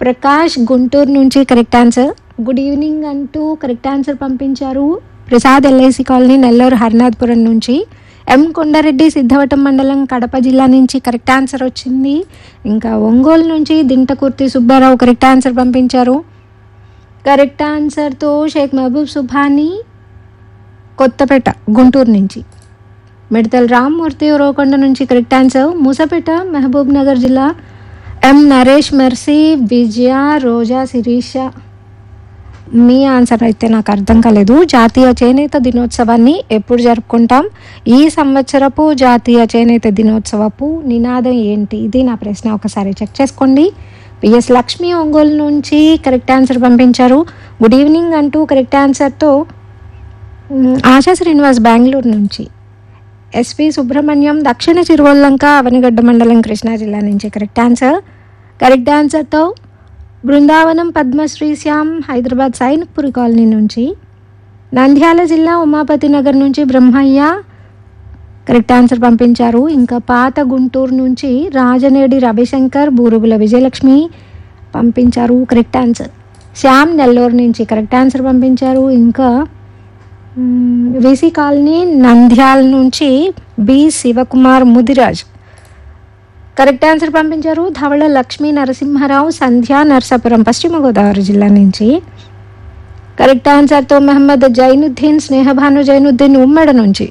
ప్రకాష్ గుంటూరు నుంచి correct answer good evening అంటూ correct answer పంపించారు ప్రసాద్ ఎల్ఐసి కాలనీ నెల్లూరు హరినాథపురం నుంచి ఎం కొండారెడ్డి సిద్ధవటం మండలం కడప జిల్లా నుంచి కరెక్ట్ ఆన్సర్ వచ్చింది ఇంకా ఒంగోలు నుంచి దింటకుర్తి సుబ్బారావు కరెక్ట్ ఆన్సర్ పంపించారు కరెక్ట్ ఆన్సర్తో షేక్ మహబూబ్ సుభాని కొత్తపేట గుంటూరు నుంచి మిడతల్ రామ్మూర్తి రోకొండ నుంచి కరెక్ట్ ఆన్సర్ మూసపేట మహబూబ్ నగర్ జిల్లా ఎం నరేష్ మెర్సీ విజయ రోజా శిరీష మీ ఆన్సర్ అయితే నాకు అర్థం కాలేదు జాతీయ చేనేత దినోత్సవాన్ని ఎప్పుడు జరుపుకుంటాం ఈ సంవత్సరపు జాతీయ చేనేత దినోత్సవపు నినాదం ఏంటి ఇది నా ప్రశ్న ఒకసారి చెక్ చేసుకోండి పిఎస్ లక్ష్మి ఒంగోలు నుంచి కరెక్ట్ ఆన్సర్ పంపించారు గుడ్ ఈవినింగ్ అంటూ కరెక్ట్ ఆన్సర్తో మ్, ఆశా శ్రీనివాస్ బెంగళూరు నుంచి ఎస్వి సుబ్రహ్మణ్యం దక్షిణ చిరువల్లంక అవనిగడ్డ మండలం కృష్ణా జిల్లా నుంచి కరెక్ట్ ఆన్సర్ కరెక్ట్ ఆన్సర్తో బృందావనం పద్మశ్రీ శ్యామ్ హైదరాబాద్ సైనిక్పురి కాలనీ నుంచి నంద్యాల జిల్లా ఉమాపతి నగర్ నుంచి బ్రహ్మయ్య కరెక్ట్ ఆన్సర్ పంపించారు ఇంకా పాత గుంటూరు నుంచి రాజనేడి రవిశంకర్ బూరుగుల విజయలక్ష్మి పంపించారు కరెక్ట్ ఆన్సర్ శ్యామ్ నెల్లూరు నుంచి కరెక్ట్ ఆన్సర్ పంపించారు ఇంకా మ్మ్, వీసీ కాలనీ నంద్యాల నుంచి B Sivakumar Mudiraj correct answer పంపించారు ధవళ లక్ష్మీ నరసింహారావు సంధ్య నరసాపురం పశ్చిమ గోదావరి జిల్లా నుంచి కరెక్ట్ ఆన్సర్తో మహమ్మద్ జైనుద్దీన్ స్నేహభాను జైనుద్దీన్ ఉమ్మడ నుంచి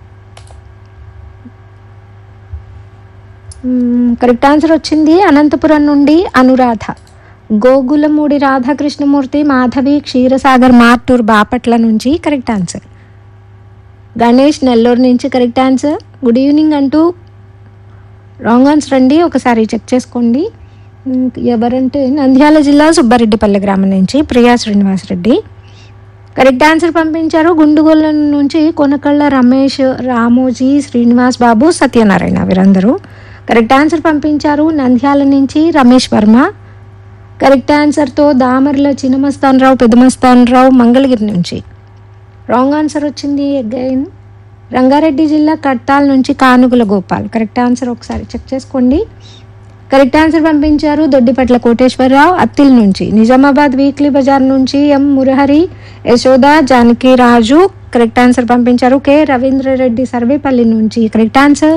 మ్మ్, కరెక్ట్ ఆన్సర్ వచ్చింది అనంతపురం నుండి అనురాధ గోగులమూడి రాధాకృష్ణమూర్తి మాధవి క్షీరసాగర్ మార్టూర్ బాపట్ల నుంచి కరెక్ట్ ఆన్సర్ గణేష్ నెల్లూరు నుంచి కరెక్ట్ ఆన్సర్ గుడ్ ఈవినింగ్ అంటూ రాంగ్ ఆన్సర్ అండి ఒకసారి చెక్ చేసుకోండి ఇంక ఎవరంటే నంద్యాల జిల్లా సుబ్బారెడ్డిపల్లి గ్రామం నుంచి ప్రియా శ్రీనివాసరెడ్డి కరెక్ట్ ఆన్సర్ పంపించారు గుండుగోల నుంచి కొనకళ్ళ రమేష్ రామోజీ శ్రీనివాస్ బాబు సత్యనారాయణ వీరందరూ కరెక్ట్ ఆన్సర్ పంపించారు నంద్యాల నుంచి రమేష్ వర్మ కరెక్ట్ ఆన్సర్తో దామర్ల చిన్నమస్తాన్ రావు పెద్దమస్తాన్ రావు మంగళగిరి నుంచి రాంగ్ ఆన్సర్ వచ్చింది అగైన్ రంగారెడ్డి జిల్లా కట్టాల్ నుంచి కానుగుల గోపాల్ కరెక్ట్ ఆన్సర్ ఒకసారి చెక్ చేసుకోండి కరెక్ట్ ఆన్సర్ పంపించారు దొడ్డిపట్ల కోటేశ్వరరావు అత్తిల్ నుంచి నిజామాబాద్ వీక్లీ బజార్ నుంచి M Murahari Yashoda Janaki Raju correct answer పంపించారు కె రవీంద్రరెడ్డి సర్వేపల్లి నుంచి కరెక్ట్ ఆన్సర్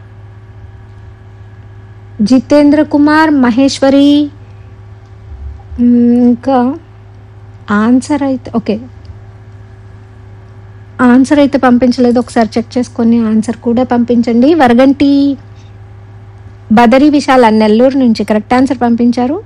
జితేంద్ర కుమార్ మహేశ్వరి మ్, ఇంకా ఆన్సర్ అయితే ఓకే ఆన్సర్ అయితే పంపించలేదు ఒకసారి చెక్ చేసుకొని ఆన్సర్ కూడా పంపించండి వరగంటి బదరి విశాల నెల్లూరు నుంచి కరెక్ట్ ఆన్సర్ పంపించారు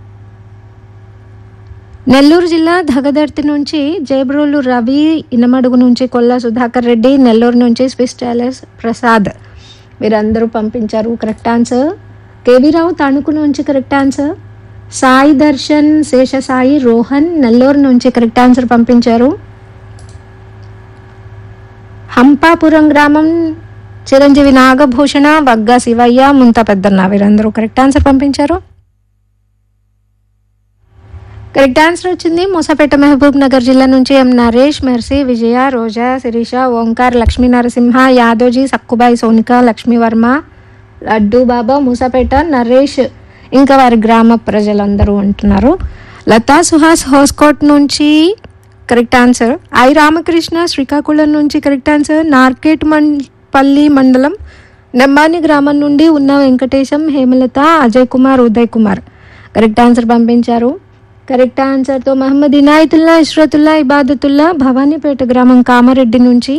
నెల్లూరు జిల్లా ధగదర్తి నుంచి జయబ్రోలు రవి ఇనమడుగు నుంచి కొల్లా సుధాకర్ రెడ్డి నెల్లూరు నుంచి స్విస్ టైలర్స్ ప్రసాద్ వీరందరూ పంపించారు correct answer KV Rao Tanuku నుంచి కరెక్ట్ ఆన్సర్ సాయి దర్శన్ శేషసాయి రోహన్ నెల్లూరు నుంచి కరెక్ట్ ఆన్సర్ పంపించారు హంపాపురం గ్రామం చిరంజీవి నాగభూషణ వగ్గ శివయ్య ముంత పెద్దన్న వీరందరూ కరెక్ట్ ఆన్సర్ పంపించారు కరెక్ట్ ఆన్సర్ వచ్చింది మూసపేట మహబూబ్ నగర్ జిల్లా నుంచి ఎం నరేష్ మెర్సీ విజయ రోజా శిరీష ఓంకార్ లక్ష్మీ నరసింహ యాదోజీ సక్కుబాయి సోనిక లక్ష్మీవర్మ లడ్డు బాబా మూసపేట నరేష్ ఇంకా వారి గ్రామ ప్రజలందరూ ఉంటున్నారు లతా సుహాస్ హోస్కోట్ నుంచి correct answer I Ramakrishna Srikakulam నుంచి కరెక్ట్ ఆన్సర్ నార్కెట్ మం పల్లి మండలం నెమ్మాని గ్రామం నుండి ఉన్న వెంకటేశం హేమలత అజయ్ కుమార్ ఉదయ్ కుమార్ కరెక్ట్ ఆన్సర్ పంపించారు కరెక్ట్ ఆన్సర్తో మహమ్మద్ ఇనాయతుల్లా ఇష్రతుల్లా ఇబాదతుల్లా భవానీపేట గ్రామం కామారెడ్డి నుంచి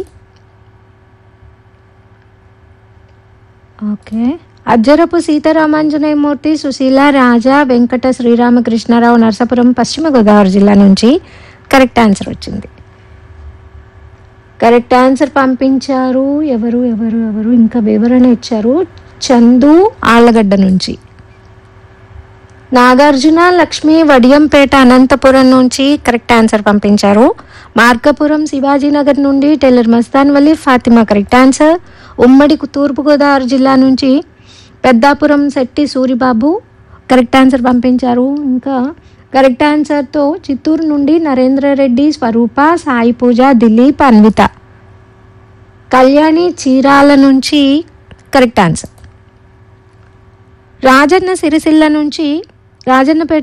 ఓకే అజ్జరపు సీతారామాంజనేయమూర్తి సుశీల రాజా వెంకట శ్రీరామకృష్ణారావు నరసాపురం పశ్చిమ గోదావరి జిల్లా నుంచి కరెక్ట్ ఆన్సర్ వచ్చింది కరెక్ట్ ఆన్సర్ పంపించారు ఎవరు ఎవరు ఎవరు ఇంకా వివరణ ఇచ్చారు చందు ఆళ్ళగడ్డ నుంచి నాగార్జున లక్ష్మి వడియంపేట అనంతపురం నుంచి కరెక్ట్ ఆన్సర్ పంపించారు మార్కపురం శివాజీనగర్ నుండి teller Mastan Valli Fatima correct answer ఉమ్మడి తూర్పుగోదావరి జిల్లా నుంచి పెద్దాపురం శెట్టి సూరిబాబు కరెక్ట్ ఆన్సర్ పంపించారు ఇంకా కరెక్ట్ ఆన్సర్తో చిత్తూరు నుండి నరేంద్ర రెడ్డి స్వరూప సాయి పూజ దిలీప్ అన్విత కళ్యాణి చీరాల నుంచి కరెక్ట్ ఆన్సర్ రాజన్న సిరిసిల్ల నుంచి రాజన్నపేట